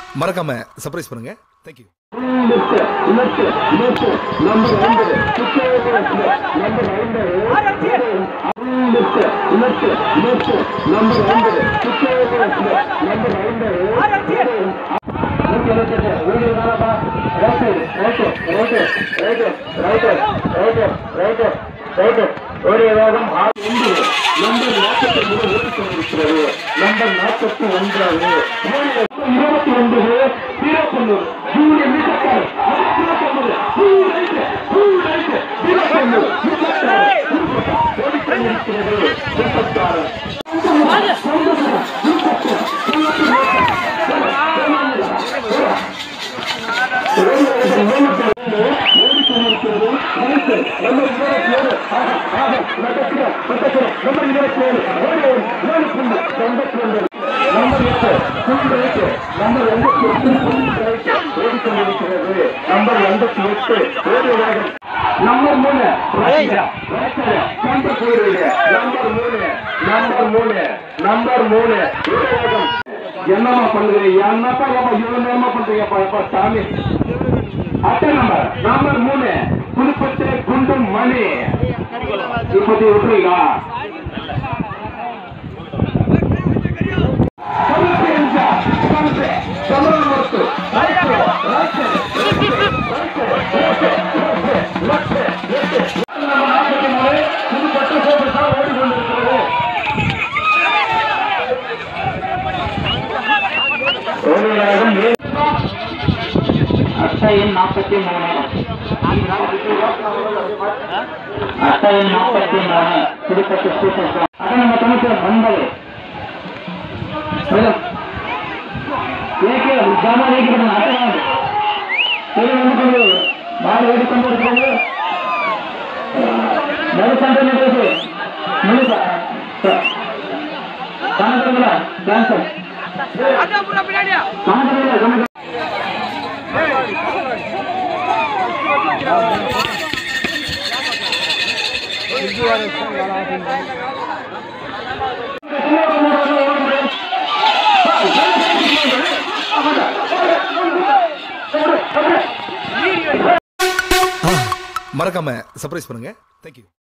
மறக்காம சர்ப்ரைஸ் பண்ணுங்க தேங்க்யூ ஒரே வேகம் நம்பர் நாற்பத்தி மூணு இருக்கிறது நம்பர் நாற்பத்தி ஒன்றாவது இருபத்தி ஒன்பது வீரப்பள்ளூர் ஜூனியர் மீட்டர் நம்பர் எண்பத்தி எட்டு ஓடி வேகம் நம்பர் மூணு நம்பர் மூணு நம்பர் மூணு நம்பர் மூணு ஓடி வேகம் என்னம்மா பண்ணுறீங்க என்னப்பா ஏப்பா இவ்வளவு நேரமா பண்றீங்கப்பா எப்பா சாமி அட்டை நம்பர் நம்பர் மூணு புதுப்பட்டு குண்டும் மணி இப்பத்தி விட்டுறீங்களா தொண்ணூத்தி அஞ்சா தொண்ணூத்தி தொண்ணூறு நூறு ரைட்டு ரைட்டு புதுப்பட்டு சோப்பு தான் ஓடிக்கொண்டிருக்கிறது ஓடியாகும் அட்டையின் நாற்பத்தி மூணு அட்டையின் நாற்பத்தி மூணு திருப்பதி சூப்பர் ஸ்டார் அட்டை நம்ம தொண்ணூத்தி ஒன்பது ஏகே ஜாமான் ஏகே அட்டை வாங்க சரி வந்து மாலை ஏறி கொண்டு இருக்கிறது மறு சண்டை நடக்குது முழுசா கணக்குங்களா கேன்சல் கணக்குங்களா கணக்கு மறக்காம சர்ப்ரைஸ் பண்ணுங்க தேங்க்யூ